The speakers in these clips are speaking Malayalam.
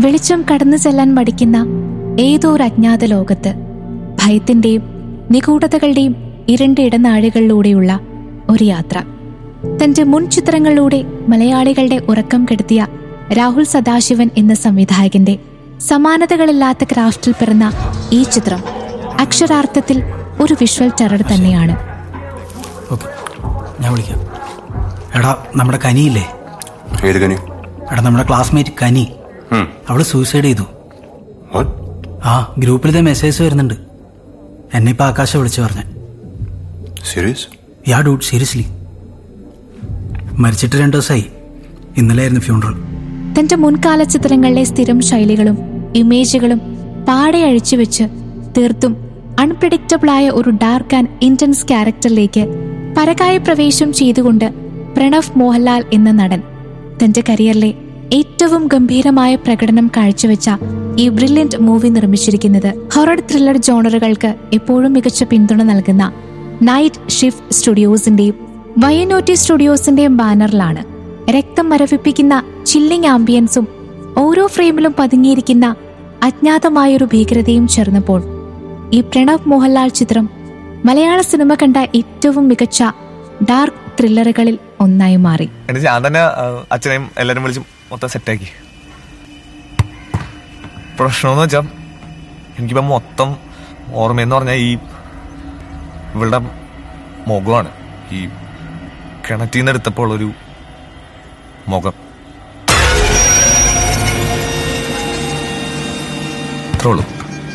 വെളിച്ചം കടന്നു ചെല്ലാൻ മടിക്കുന്ന ഏതോ ഒരു അജ്ഞാത ലോകത്ത് ഭയത്തിന്റെയും നിഗൂഢതകളുടെയും ഇരുണ്ട ഇടനാഴികളിലൂടെയുള്ള ഒരു യാത്ര തന്റെ മുൻ ചിത്രങ്ങളിലൂടെ മലയാളികളുടെ ഉറക്കം കെടുത്തിയ രാഹുൽ സദാശിവൻ എന്ന സംവിധായകന്റെ സമാനതകളില്ലാത്ത ക്രാഫ്റ്റിൽ പിറന്ന ഈ ചിത്രം അക്ഷരാർത്ഥത്തിൽ ഒരു വിഷ്വൽ ടെറർ തന്നെയാണ് ഓക്കെ ഞാൻ വിളിക്കാം എടാ നമ്മുടെ കനിയില്ലേ ഏത് കനി എടാ നമ്മുടെ ക്ലാസ്മേറ്റ് കനി ഉം. അവള് സൂയിസൈഡ് ചെയ്തു What? ആ ഗ്രൂപ്പിലത്തെ മെസ്സേജ് വരുന്നുണ്ട് എന്നെ ഇപ്പൊ ആകാശ വിളിച്ചു പറഞ്ഞ Serious? യാ ഡൂട്ട് സീരിയസ്ലി മരിച്ചിട്ട് രണ്ടു ദിവസമായി ഇന്നലെ ആയിരുന്നു ഫ്യൂണറൽ തന്റെ മുൻകാല ചിത്രങ്ങളിലെ സ്ഥിരം ശൈലികളും ഇമേജുകളും പാടെ അഴിച്ചുവെച്ച് തീർത്തും അൺപ്രഡിക്റ്റബിളായ ഒരു ഡാർക്ക് ആൻഡ് ഇന്റൻസ് ക്യാരക്ടറിലേക്ക് പരകായ പ്രവേശം ചെയ്തുകൊണ്ട് പ്രണവ് മോഹൻലാൽ എന്ന നടൻ തന്റെ കരിയറിലെ ഏറ്റവും ഗംഭീരമായ പ്രകടനം കാഴ്ചവെച്ച ഈ ബ്രില്യന്റ് മൂവി നിർമ്മിച്ചിരിക്കുന്നത് ഹൊറർ ത്രില്ലർ ജോണറുകൾക്ക് എപ്പോഴും മികച്ച പിന്തുണ നൽകുന്ന നൈറ്റ് ഷിഫ്റ്റ് സ്റ്റുഡിയോസിന്റെയും വയനോറ്റി സ്റ്റുഡിയോസിന്റെയും ബാനറിലാണ് രക്തം മരവിപ്പിക്കുന്ന ചില്ലിംഗ് ആംബിയൻസും ഓരോ ഫ്രെയിമിലും പതുങ്ങിയിരിക്കുന്ന അജ്ഞാതമായൊരു ഭീകരതയും ചേർന്നപ്പോൾ ഈ പ്രണവ് മോഹൻലാൽ ചിത്രം മലയാള സിനിമ കണ്ട ഏറ്റവും മികച്ച ഡാർക്ക് ത്രില്ലറുകളിൽ ഒന്നായി മാറി എന്നിട്ട് ഞാൻ തന്നെ ആ, അച്ഛനെയും എല്ലാരും വിളിച്ച് മൊത്തം സെറ്റാക്കി പ്രശ്നമെന്ന് വെച്ചാൽ എനിക്കിപ്പോ മൊത്തം ഓർമ്മയെന്ന് പറഞ്ഞാൽ ഈ ഇവളുടെ മുഖമാണ് ഈ കിണറ്റിൽ നിന്ന് എടുത്തപ്പോൾ ഒരു മുഖം അത്രേ ഉള്ളൂ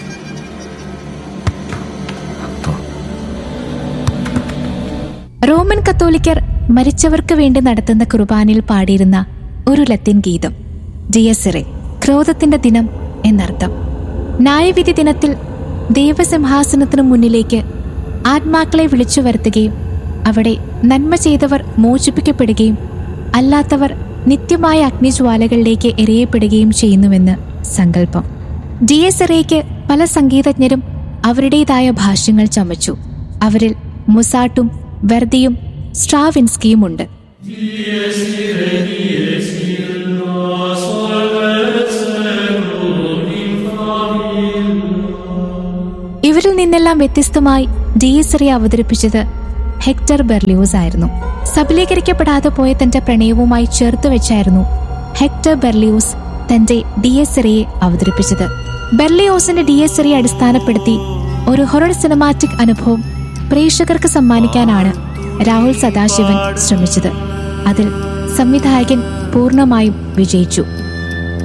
റോമൻ കത്തോലിക്കർ മരിച്ചവർക്ക് വേണ്ടി നടത്തുന്ന കുർബാനയിൽ പാടിയിരുന്ന ഒരു ലത്തിൻ ഗീതം ഡിയസിറെ ക്രോധത്തിന്റെ ദിനം എന്നർത്ഥം ന്യായവിധി ദിനത്തിൽ ദൈവസിംഹാസനത്തിനു മുന്നിലേക്ക് ആത്മാക്കളെ വിളിച്ചു വരുത്തുകയും അവിടെ നന്മ ചെയ്തവർ മോചിപ്പിക്കപ്പെടുകയും അല്ലാത്തവർ നിത്യമായ അഗ്നിജ്വാലകളിലേക്ക് എറിയപ്പെടുകയും ചെയ്യുന്നുവെന്ന് സങ്കല്പം ഡിയസെറയ്ക്ക് പല സംഗീതജ്ഞരും അവരുടേതായ ഭാഷ്യങ്ങൾ ചമച്ചു അവരിൽ മുസാട്ടും വെർദിയും സ്ട്രാവിൻസ്കിയും ഉണ്ട് ഇവരിൽ നിന്നെല്ലാം വ്യത്യസ്തമായി ഡിയസറി അവതരിപ്പിച്ചത് ഹെക്ടർ ബെർലിയോസ് ആയിരുന്നു സബലീകരിക്കപ്പെടാതെ പോയ തന്റെ പ്രണയവുമായി ചേർത്ത് വെച്ചായിരുന്നു ഹെക്ടർ ബെർലിയോസ് തന്റെ ഡിയസറിയെ അവതരിപ്പിച്ചത് ബെർലിയോസിന്റെ ഡിയസറിയെ അടിസ്ഥാനപ്പെടുത്തി ഒരു ഹൊറർ സിനിമാറ്റിക് അനുഭവം പ്രേക്ഷകർക്ക് സമ്മാനിക്കാനാണ് രാഹുൽ സദാശിവൻ ശ്രമിച്ചത് അതിൽ സംവിധായകൻ പൂർണ്ണമായും വിജയിച്ചു